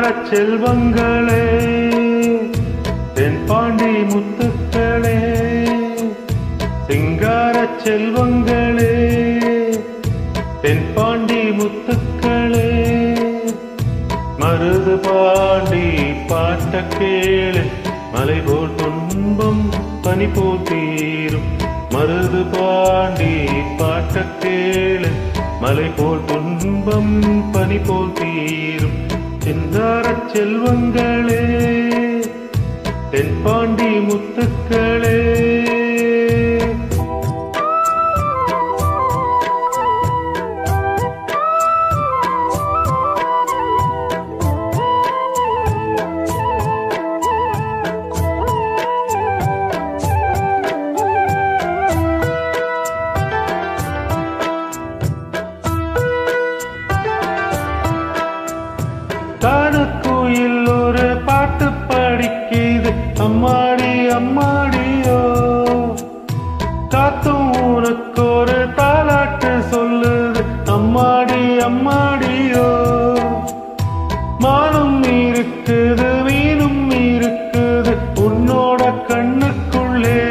செல்வங்களே தென்பாண்டி முத்துக்களே சிங்கார செல்வங்களே தென்பாண்டி முத்துக்களே மருது பாண்டி பாட்ட கேளு மலை போல் துன்பம் பனி போல் தீரும் மருது பாண்டி பாட்ட கேளு மலை போல் துன்பம் பனி போல் தீரும் சிந்தார செல்வங்களே தென்பாண்டி முத்துக்களே கானக்குயில் ஒரு பாட்டு படிக்குது அம்மாடி அம்மாடியோ காத்தும் உனக்கு ஒரு தாலாட்டு சொல்லுது அம்மாடி அம்மாடியோ மானும் இருக்குது மீனும் இருக்குது உன்னோட கண்ணுக்குள்ளே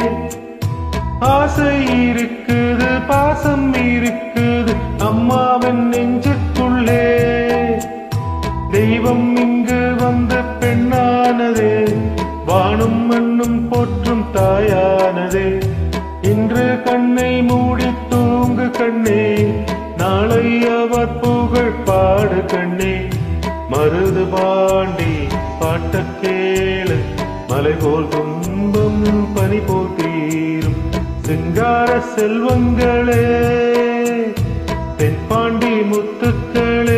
ஆசை இருக்குது பாசம் இருக்குது அம்மாவின் நெஞ்சுக்குள்ளே தெய்வம் இங்கு வந்து பெண்ணானதே வானும் மண்ணும் போற்றும் தாயானதே இன்று கண்ணை மூடி தூங்கு கண்ணே நாளை அவர் புகழ் பாடு கண்ணே மருது பாண்டி பாட்ட கேளு மலை போல் துன்பம் பனி போல் தீரும் சிங்கார செல்வங்களே தென்பாண்டி முத்துக்களே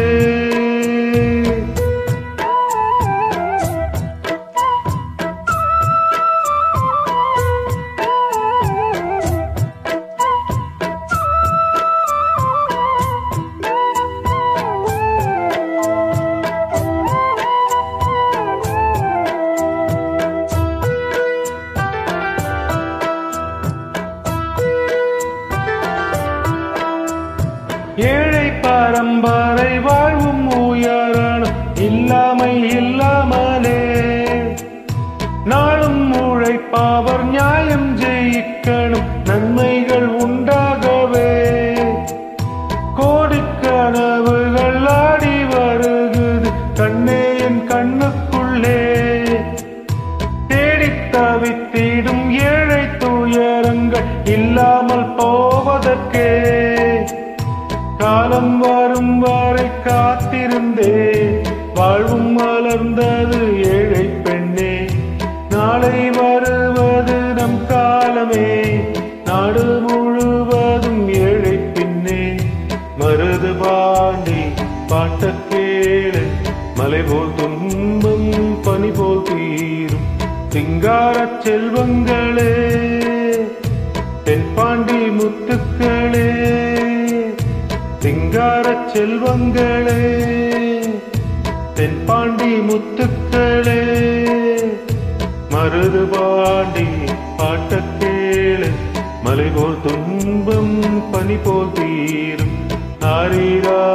ஏழை பரம்பரை வாழ்வும் உயரணும் இல்லாமை இல்லாமலே நாளும் உழைப்பாவர் நியாயம் ஜெயிக்கணும் நன்மைகள் உண்டாகவே கோடிக்கனவுகள் ஆடி வருகுது கண்ணே என் கண்ணுக்குள்ளே தேடித் தவித்திடும் ஏழை துயரங்கள் இல்லாமல் போவதற்கே காலம் வரும் வரை காத்திருந்தே வாழ்வும் மலர்ந்தது ஏழை பெண்ணே நாளை வருவது நம் காலமே நாடு முழுவதும் ஏழை பின்னே மருது பாண்டி பாட்ட கேளு மலை போல் துன்பம் பனி போல் தீரும் சிங்கார செல்வங்களே தென்பாண்டி முத்துக்களே சிங்கார செல்வங்களே தென்பாண்டி முத்துக்களே மருது பாண்டி பாட்ட கேளு மலை போல் துன்பம் பனி போல் தீரும் ஆரீரா